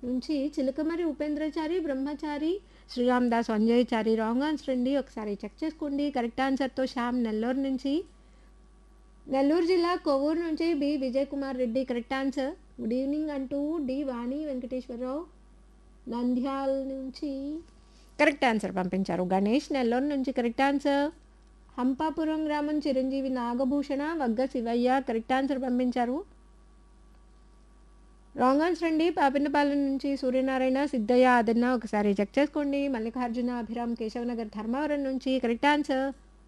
నుంచి Chilakamari Upendrachari Brahmachari Sriram Das Anjaychari wrong answer అండి ఒకసారి చెక్ చేసుకోండి కరెక్ట్ ఆన్సర్తో శ్యామ్ నెల్లూరు నుంచి నెల్లూరు జిల్లా కొవ్వూరు నుంచి B Vijay Kumar Reddy correct answer good evening అంటూ డి వాణి వెంకటేశ్వరరావు నంద్యాల నుంచి కరెక్ట్ ఆన్సర్ పంపించారు గణేష్ నెల్లూరు నుంచి కరెక్ట్ ఆన్సర్ హంపాపురం గ్రామం చిరంజీవి నాగభూషణ వగ్గ శివయ్య కరెక్ట్ ఆన్సర్ పంపించారు రాంగ్ ఆన్సర్ అండి పాపినపాలెం నుంచి సూర్యనారాయణ సిద్ధయ్య ఆదన్న ఒకసారి చెక్ చేసుకోండి మల్లికార్జున అభిరామ్ కేశవనగర్ ధర్మవరం నుంచి కరెక్ట్ ఆన్సర్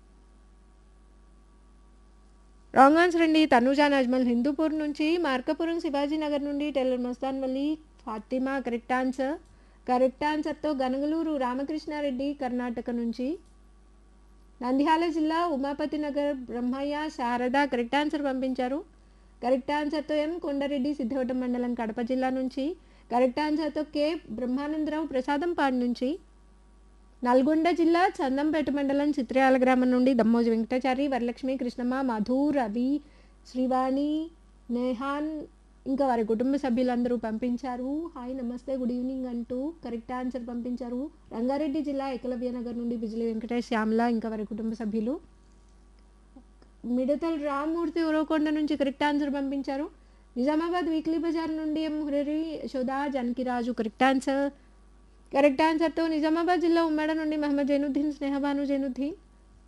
రాంగ్ ఆన్సర్ అండి తనుజా నజ్మల్ హిందూపూర్ నుంచి మార్కపురం శివాజీ నగర్ నుండి టెల్లర్ Mastan Valli Fatima correct answer correct ఆన్సర్తో గనగలూరు రామకృష్ణారెడ్డి కర్ణాటక నుంచి నంద్యాల జిల్లా ఉమాపతి నగర్ బ్రహ్మయ్య శారద కరెక్ట్ ఆన్సర్ పంపించారు కరెక్ట్ ఆన్సర్తో ఎం కొండారెడ్డి సిద్ధవటం మండలం కడప జిల్లా నుంచి కరెక్ట్ ఆన్సర్తో కే బ్రహ్మానందరావు ప్రసాదంపాడు నుంచి నల్గొండ జిల్లా చందంపేట మండలం చిత్రయాల గ్రామం నుండి దమ్మోజి వెంకటాచారి వరలక్ష్మి కృష్ణమ్మ మధు రవి శ్రీవాణి నేహాన్ ఇంకా వారి కుటుంబ సభ్యులందరూ పంపించారు హాయ్ నమస్తే గుడ్ ఈవినింగ్ అంటూ కరెక్ట్ ఆన్సర్ పంపించారు రంగారెడ్డి జిల్లా ఏకలవ్య నగర్ నుండి బిజిలి వెంకటేష్ శ్యామల ఇంకా వారి కుటుంబ సభ్యులు మిడతల్ రామ్మూర్తి ఉరవకొండ నుంచి కరెక్ట్ ఆన్సర్ పంపించారు నిజామాబాద్ వీక్లీ బజార్ నుండి ఎం హురరి Yashoda Janakiraju correct answer correct ఆన్సర్తో నిజామాబాద్ జిల్లా ఉమ్మడ నుండి మహమ్మద్ జైనుద్దీన్ స్నేహబాను జైనుద్దీన్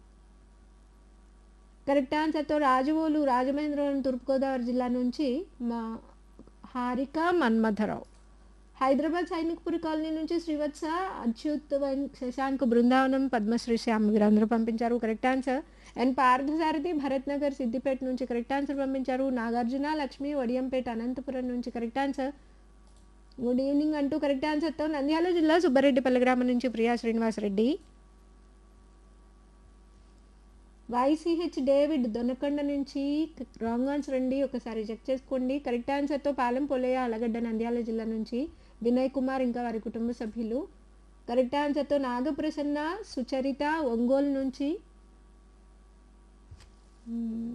కరెక్ట్ ఆన్సర్తో రాజవోలు రాజమహేంద్రవరం తూర్పుగోదావరి జిల్లా నుంచి మా హారిక మన్మథరావు హైదరాబాద్ సైనిక్పురి కాలనీ నుంచి శ్రీవత్స అచ్యుత్ వెం- శశాంక్ బృందావనం పద్మశ్రీ శ్యామ్ వీరందరూ పంపించారు correct answer and Parthasarathi Bharat Nagar Siddipet నుంచి కరెక్ట్ ఆన్సర్ పంపించారు నాగార్జున లక్ష్మి వడియంపేట అనంతపురం నుంచి కరెక్ట్ ఆన్సర్ గుడ్ ఈవినింగ్ అంటూ కరెక్ట్ ఆన్సర్తో నంద్యాల జిల్లా సుబ్బారెడ్డిపల్లి గ్రామం నుంచి ప్రియా శ్రీనివాసరెడ్డి వైసీహెచ్ డేవిడ్ దొనకొండ నుంచి రాంగ్ ఆన్సర్ అండి ఒకసారి చెక్ చేసుకోండి కరెక్ట్ ఆన్సర్తో పాలెం పొలయ్య అలగడ్డ నంద్యాల జిల్లా నుంచి వినయ్ కుమార్ ఇంకా వారి కుటుంబ సభ్యులు కరెక్ట్ ఆన్సర్తో నాగప్రసన్న సుచరిత ఒంగోలు నుంచి మ్మ్.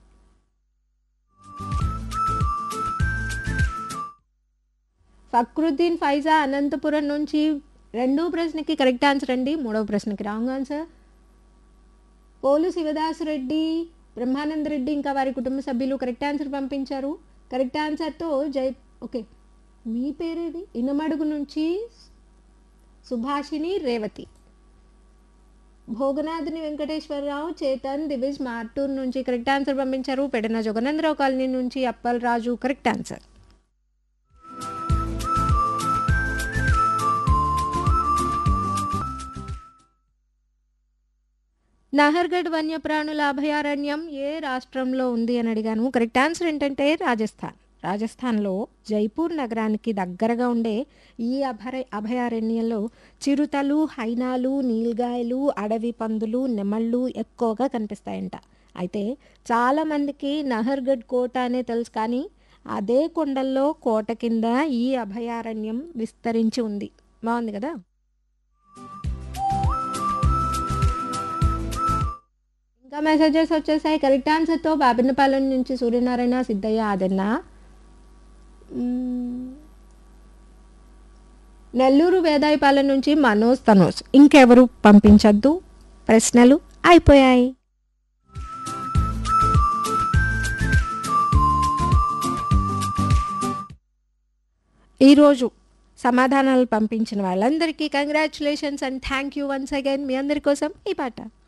ఫక్రుద్దీన్ ఫైజా అనంతపురం నుంచి రెండో ప్రశ్నకి కరెక్ట్ ఆన్సర్ అండి మూడవ ప్రశ్నకి రాంగ్ ఆన్సర్ పోలు శివదాస్ రెడ్డి బ్రహ్మానంద రెడ్డి ఇంకా వారి కుటుంబ సభ్యులు కరెక్ట్ ఆన్సర్ పంపించారు కరెక్ట్ ఆన్సర్తో జై ఓకే మీ పేరేది ఇనమడుగు నుంచి సుభాషిణి రేవతి భోగనాథుని వెంకటేశ్వరరావు చేతన్ దివిజ్ మార్టూర్ నుంచి కరెక్ట్ ఆన్సర్ పంపించారు పెడన జగనందరావు కాలనీ నుంచి అప్పల్ రాజు కరెక్ట్ ఆన్సర్ నహర్గఢ్ వన్యప్రాణుల అభయారణ్యం ఏ రాష్ట్రంలో ఉంది అని అడిగాను కరెక్ట్ ఆన్సర్ ఏంటంటే రాజస్థాన్ రాజస్థాన్లో జైపూర్ నగరానికి దగ్గరగా ఉండే ఈ అభయ అభయారణ్యంలో చిరుతలు హైనాలు నీల్గాయలు అడవి పందులు నెమళ్ళు ఎక్కువగా కనిపిస్తాయంట అయితే చాలామందికి నహర్గఢ్ కోట అనే తెలుసు కానీ అదే కొండల్లో కోట కింద ఈ అభయారణ్యం విస్తరించి ఉంది బాగుంది కదా ఇంకా మెసేజెస్ వచ్చేసాయి కరెక్ట్ ఆన్సర్తో బాబినపాలెం నుంచి సూర్యనారాయణ సిద్ధయ్య ఆదన్న మ్మ్. నెల్లూరు వేదాయపాలెం నుంచి మనోజ్ తనోజ్ ఇంకెవరు పంపించద్దు ప్రశ్నలు అయిపోయాయి ఈరోజు సమాధానాలు పంపించిన వాళ్ళందరికీ congratulations and thank you once again మీ అందరి కోసం ఈ పాట